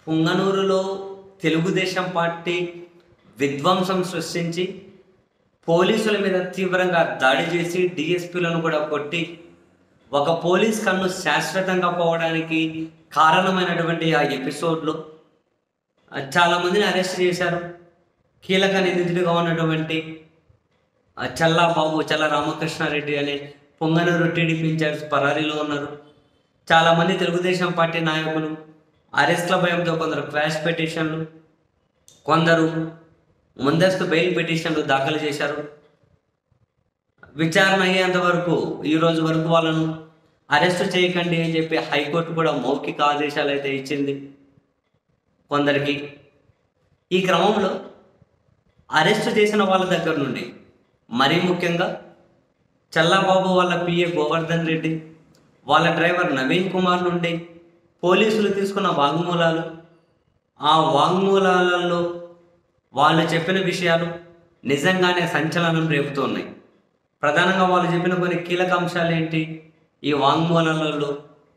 పుంగనూరులో Telugu Desam party విధ్వంసం సృష్టించి పోలీసుల మీద తీవ్రంగా దాడి చేసి డిఎస్పీలను కూడా కొట్టి ఒక పోలీస్ కన్ను శాశ్వతంగా పోవడానికి కారణమైనటువంటి ఆ ఎపిసోడ్లో ఆ, చాలా మందిని అరెస్ట్ చేశారు కీలక నిందితుడిగా ఉన్నటువంటి ఆ, చల్లా బాబు చల్ల రామకృష్ణారెడ్డి అనే పొంగనూరు టీడీపీ ఇన్ఛార్జ్ పరారీలో ఉన్నారు చాలామంది తెలుగుదేశం పార్టీ నాయకులు అరెస్ట్ల భయంతో కొందరు క్వాష్ పిటిషన్లు కొందరు ముందస్తు బెయిల్ పిటిషన్లు దాఖలు చేశారు విచారణ అయ్యేంత వరకు ఈ రోజు వరకు వాళ్ళను అరెస్ట్ చేయకండి అని చెప్పి హైకోర్టు కూడా మౌఖిక ఆదేశాలు అయితే ఇచ్చింది కొందరికి ఈ క్రమంలో అరెస్ట్ చేసిన వాళ్ళ దగ్గర నుండి మరీ ముఖ్యంగా చల్లాబాబు వాళ్ళ పిఏ గోవర్ధన్ రెడ్డి వాళ్ళ డ్రైవర్ నవీన్ కుమార్ నుండి పోలీసులు తీసుకున్న వాంగ్మూలాలు ఆ వాంగ్మూలాలలో వాళ్ళు చెప్పిన విషయాలు నిజంగానే సంచలనం రేపుతున్నాయి ప్రధానంగా వాళ్ళు చెప్పిన కొన్ని కీలక అంశాలు ఏంటి ఈ వాంగ్మూలాలలో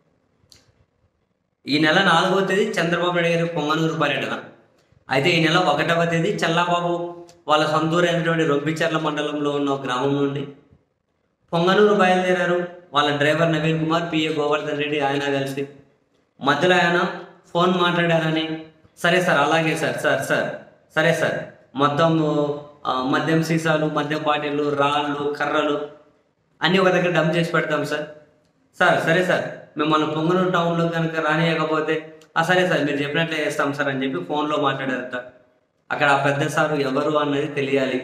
ఈ నెల నాలుగవ తేదీ చంద్రబాబు నాయుడు గారి పొంగనూరు పర్యటన అయితే ఈ నెల ఒకటవ తేదీ చల్లాబాబు వాళ్ళ సొంతూరైనటువంటి రొబ్బిచర్ల మండలంలో ఉన్న ఒక గ్రామం నుండి పొంగనూరు బయలుదేరారు వాళ్ళ డ్రైవర్ నవీన్ కుమార్ పిఏ గోవర్ధన్ రెడ్డి ఆయన కలిసి మధ్యలో ఆయన ఫోన్ మాట్లాడారని సరే సార్ అలాగే సార్ సార్ సార్ సరే సార్ మొత్తం ఆ, మద్యం సీసాలు మద్యం బాటిళ్ళు రాళ్ళు కర్రలు అన్నీ ఒక దగ్గర డంప్ చేసి పెడతాం సార్ సార్ సరే సార్ మిమ్మల్ని పొంగనూరు టౌన్లో కనుక రానియకపోతే ఆ సరే సార్ మీరు చెప్పినట్లే చేస్తాం సార్ అని చెప్పి ఫోన్లో మాట్లాడారట అక్కడ ఆ పెద్ద సారు ఎవరు అన్నది తెలియాలి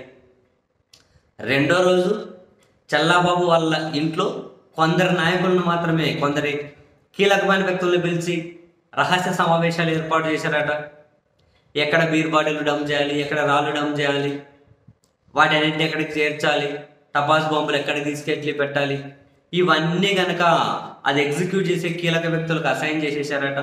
రెండో రోజు చల్లాబాబు వాళ్ళ ఇంట్లో కొందరు నాయకులను మాత్రమే కొందరి కీలకమైన వ్యక్తులను పిలిచి రహస్య సమావేశాలు ఏర్పాటు చేశారట ఎక్కడ బీర్ బాటిల్ డమ్ చేయాలి ఎక్కడ రాళ్ళు డమ్ చేయాలి వాటి అన్నింటిని ఎక్కడికి చేర్చాలి టపాస్ బాంబులు ఎక్కడికి తీసుకెళ్ళి పెట్టాలి ఇవన్నీ గనక అది ఎగ్జిక్యూట్ చేసే కీలక వ్యక్తులకు అసైన్ చేసేసారట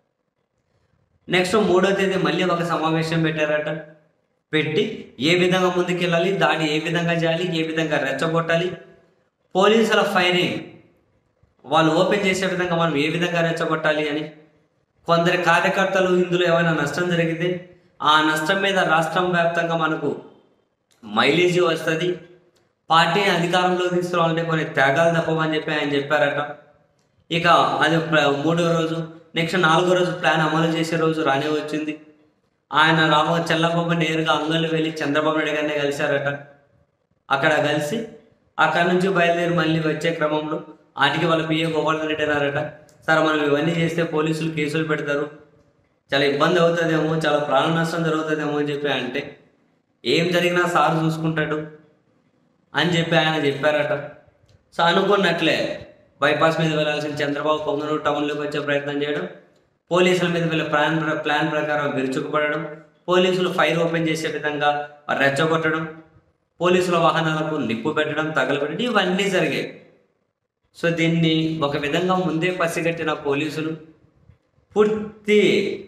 నెక్స్ట్ మూడో తేదీ మళ్ళీ ఒక సమావేశం పెట్టారట పెట్టి ఏ విధంగా ముందుకెళ్ళాలి దాడి ఏ విధంగా చేయాలి ఏ విధంగా రెచ్చగొట్టాలి పోలీసుల ఫైరింగ్ వాళ్ళు ఓపెన్ చేసే విధంగా మనం ఏ విధంగా రెచ్చగొట్టాలి అని కొందరి కార్యకర్తలు ఇందులో ఏమైనా నష్టం జరిగితే ఆ నష్టం మీద రాష్ట్రం వ్యాప్తంగా మనకు మైలేజీ వస్తుంది పార్టీని అధికారంలో తీసుకురావాలంటే కొన్ని త్యాగాలు తప్పవని చెప్పి ఆయన చెప్పారట ఇక అది ప్ర- మూడో రోజు నెక్స్ట్ నాలుగో రోజు ప్లాన్ అమలు చేసే రోజు రానే వచ్చింది ఆయన రామ చల్లబాబు నేరుగా అంగళ్ళు వెళ్ళి చంద్రబాబు నాయుడు గారిని కలిశారట అక్కడ కలిసి అక్కడ నుంచి బయలుదేరి మళ్ళీ వచ్చే క్రమంలో ఆటికి వాళ్ళ పిఏ గోవర్ధన్ రెడ్డి అన్నారట సార్ మనం ఇవన్నీ చేస్తే పోలీసులు కేసులు పెడతారు చాలా ఇబ్బంది అవుతుందేమో చాలా ప్రాణ నష్టం జరుగుతుందేమో అని చెప్పి అంటే ఏం జరిగినా సార్ చూసుకుంటాడు అని చెప్పి ఆయన చెప్పారట సో అనుకున్నట్లే బైపాస్ మీద వెళ్ళాల్సిన చంద్రబాబు పొంగనూరు టౌన్లోకి వచ్చే ప్రయత్నం చేయడం పోలీసుల మీద వీళ్ళ ప్లాన్ ప్ర- ప్లాన్ ప్రకారం విరుచుకుపడడం పోలీసులు ఫైర్ ఓపెన్ చేసే విధంగా రెచ్చగొట్టడం పోలీసుల వాహనాలకు నిప్పు పెట్టడం తగలబెట్టడం ఇవన్నీ జరిగాయి సో దీన్ని ఒక విధంగా ముందే పసిగట్టిన పోలీసులు పూర్తి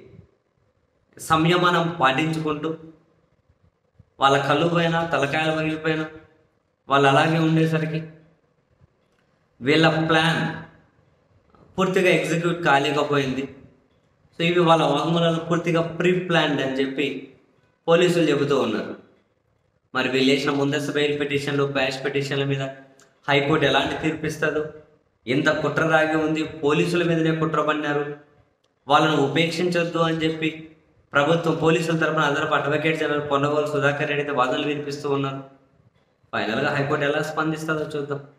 సంయమనం పాటించుకుంటూ వాళ్ళ కళ్ళు పైన తలకాయలు పగిలిపోయిన వాళ్ళు అలాగే ఉండేసరికి వీళ్ళ ప్లాన్ పూర్తిగా ఎగ్జిక్యూట్ కాలేకపోయింది సో ఇవి వాళ్ళ వాంగ్మూలాలు పూర్తిగా ప్రీ ప్లాన్డ్ అని చెప్పి పోలీసులు చెబుతూ ఉన్నారు మరి వీళ్ళు వేసిన ముందస్తు బెయిల్ పిటిషన్లు క్వాష్ పిటిషన్ల మీద హైకోర్టు ఎలాంటి తీర్పు ఇస్తుందో ఇంత కుట్ర దాగి ఉంది పోలీసుల మీదనే కుట్ర పన్నారు వాళ్ళను ఉపేక్షించొద్దు అని చెప్పి ప్రభుత్వం పోలీసుల తరపున అదనపు అడ్వకేట్ జనరల్ పొన్నగోలు సుధాకర్ రెడ్డి అయితే వాదనలు వినిపిస్తూ ఉన్నారు ఫైనల్గా హైకోర్టు ఎలా స్పందిస్తుందో చూద్దాం